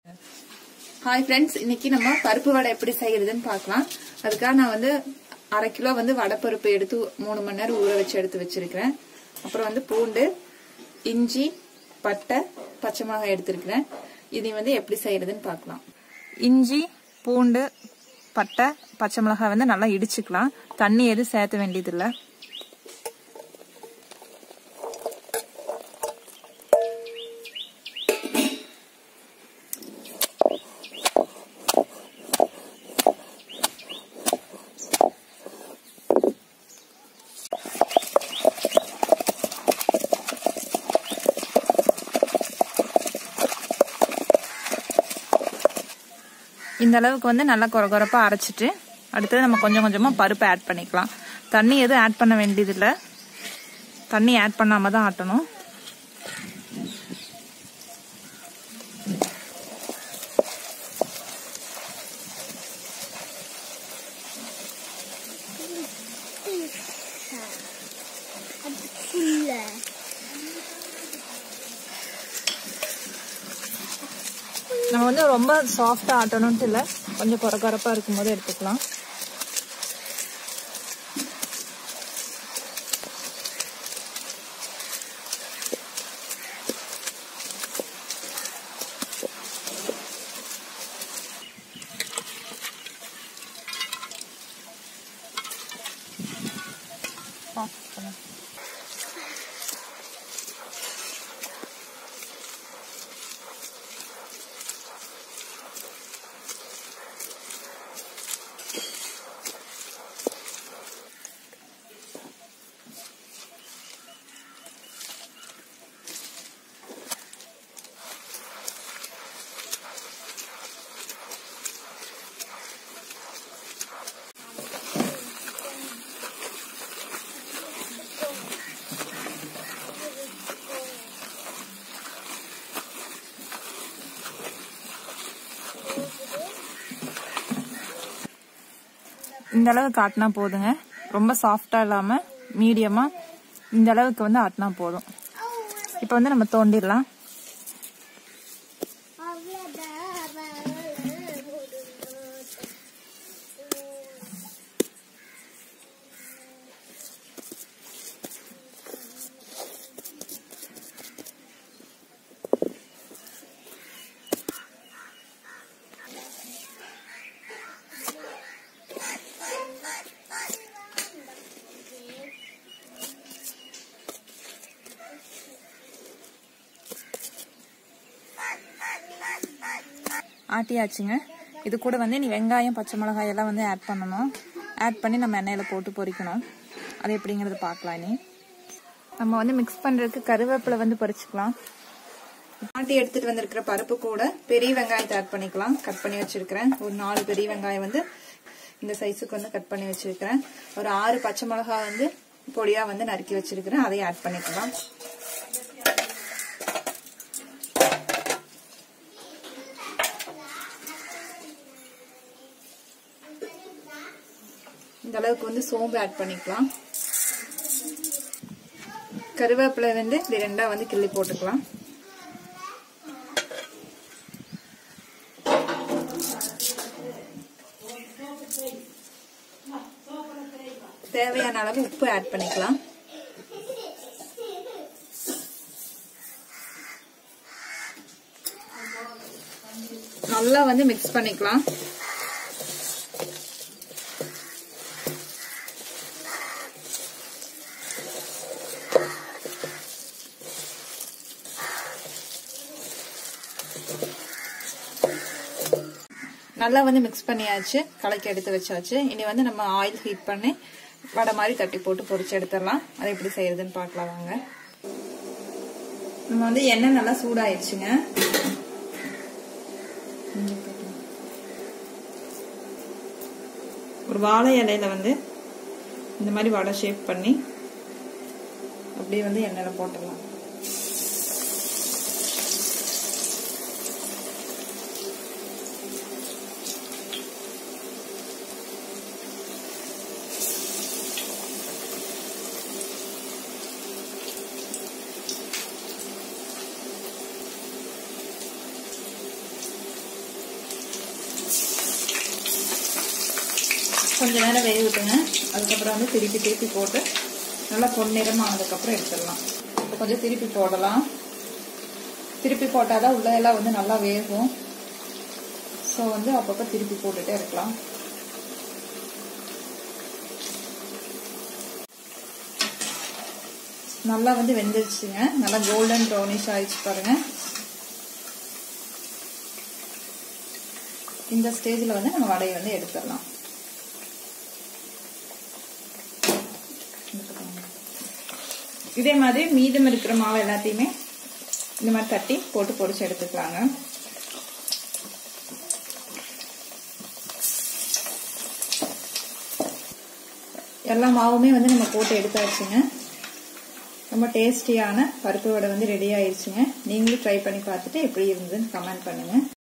hi friends இன்னைக்கு நம்ம பருப்பு வடை எப்படி செய்யறதுன்னு பார்க்கலாம் அதுக்காக நான் வந்து அரை கிலோ வந்து வடைப்பருப்பு எடுத்து மூணு மணி நேரம் ஊற வச்சு எடுத்து வச்சிருக்கிறேன் அப்புறம் வந்து பூண்டு இஞ்சி பட்டை பச்சை மிளகாய் எடுத்திருக்கிறேன் இதை வந்து எப்படி செய்யறதுன்னு பார்க்கலாம் இஞ்சி பூண்டு பட்டை பச்சை மிளகாய் வந்து நல்லா இடிச்சுக்கலாம் தண்ணி எதுவும் சேர்த்த வேண்டியதில்லை இந்த அளவுக்கு வந்து நல்லா குறை குறைப்பாக அரைச்சிட்டு அடுத்தது நம்ம கொஞ்சம் கொஞ்சமாக பருப்பு ஆட் பண்ணிக்கலாம் தண்ணி எதுவும் ஆட் பண்ண வேண்டியதில்லை தண்ணி ஆட் பண்ணாமல் தான் ஆட்டணும் இல்ல நம்ம வந்து ரொம்ப சாஃப்டாக ஆட்டணும்ட்டு இல்லை கொஞ்சம் குறை குறைப்பாக இருக்கும்போது எடுத்துக்கலாம் இந்த அளவுக்கு ஆட்டினா போதுங்க ரொம்ப சாஃப்டா இல்லாம மீடியமா இந்த அளவுக்கு வந்து ஆட்டினா போதும் இப்போ வந்து நம்ம தோண்டிடலாம் ஆட்டியாச்சுங்க இது கூட வந்து நீ வெங்காயம் பச்சை மிளகாய் எல்லாம் வந்து ஆட் பண்ணணும் ஆட் பண்ணி நம்ம எண்ணெயில் போட்டு பொரிக்கணும் அது எப்படிங்கிறது பார்க்கலாம் நீ நம்ம வந்து மிக்ஸ் பண்ணுறதுக்கு கருவேப்பிலை வந்து பொரிச்சுக்கலாம் ஆட்டி எடுத்துட்டு வந்திருக்கிற பருப்பு கூட பெரிய வெங்காயத்தை ஆட் பண்ணிக்கலாம் கட் பண்ணி வச்சிருக்கிறேன் ஒரு நாலு பெரிய வெங்காயம் வந்து இந்த சைஸுக்கு வந்து கட் பண்ணி வச்சிருக்கிறேன் ஒரு ஆறு பச்சை மிளகாய் வந்து பொடியா வந்து நறுக்கி வச்சிருக்கிறேன் அதையும் ஆட் பண்ணிக்கலாம் இந்த அளவுக்கு வந்து சோம்பு ஆட் பண்ணிக்கலாம் கருவேப்பிலை வந்து இப்படி ரெண்டா வந்து கிள்ளி போட்டுக்கலாம் தேவையான அளவு உப்பு ஆட் பண்ணிக்கலாம் நல்லா வந்து மிக்ஸ் பண்ணிக்கலாம் நல்லா வந்து மிக்ஸ் பண்ணியாச்சு கலக்கி எடுத்து வச்சாச்சு இனி வந்து நம்ம ஆயில் ஹீட் பண்ணி வடை மாதிரி தட்டி போட்டு பொரிச்சு எடுத்துடலாம் அதை எப்படி செய்யறதுன்னு பார்க்கலாம் வாங்க நம்ம வந்து எண்ணெய் நல்லா சூடாயிடுச்சுங்க ஒரு வாழை இலையில வந்து இந்த மாதிரி வடை ஷேப் பண்ணி அப்படியே வந்து எண்ணெயில போட்டுடலாம் கொஞ்ச நேரம் வேக விட்டுங்க அதுக்கப்புறம் வந்து திருப்பி திருப்பி போட்டு நல்லா பொன்னிறம் ஆனதுக்கப்புறம் எடுத்துடலாம் இப்போ கொஞ்சம் திருப்பி போடலாம் திருப்பி போட்டால் தான் உள்ள எல்லாம் வந்து நல்லா வேகும் ஸோ வந்து அப்பப்போ திருப்பி போட்டுட்டே இருக்கலாம் நல்லா வந்து வெந்துருச்சுங்க நல்லா கோல்டன் ப்ரௌனிஷ் ஆயிடுச்சு பாருங்க இந்த ஸ்டேஜில் வந்து நம்ம வடையை வந்து எடுத்துடலாம் இதே மாதிரி மீதம் இருக்கிற மாவு எல்லாத்தையுமே இந்த மாதிரி தட்டி போட்டு பொடிச்சு எடுத்துக்கலாங்க எல்லா மாவுமே வந்து நம்ம போட்டு எடுத்தாச்சுங்க ரொம்ப டேஸ்டியான பருப்பு வடை வந்து ரெடி ஆயிடுச்சுங்க நீங்களும் ட்ரை பண்ணி பார்த்துட்டு எப்படி இருந்ததுன்னு கமெண்ட் பண்ணுங்க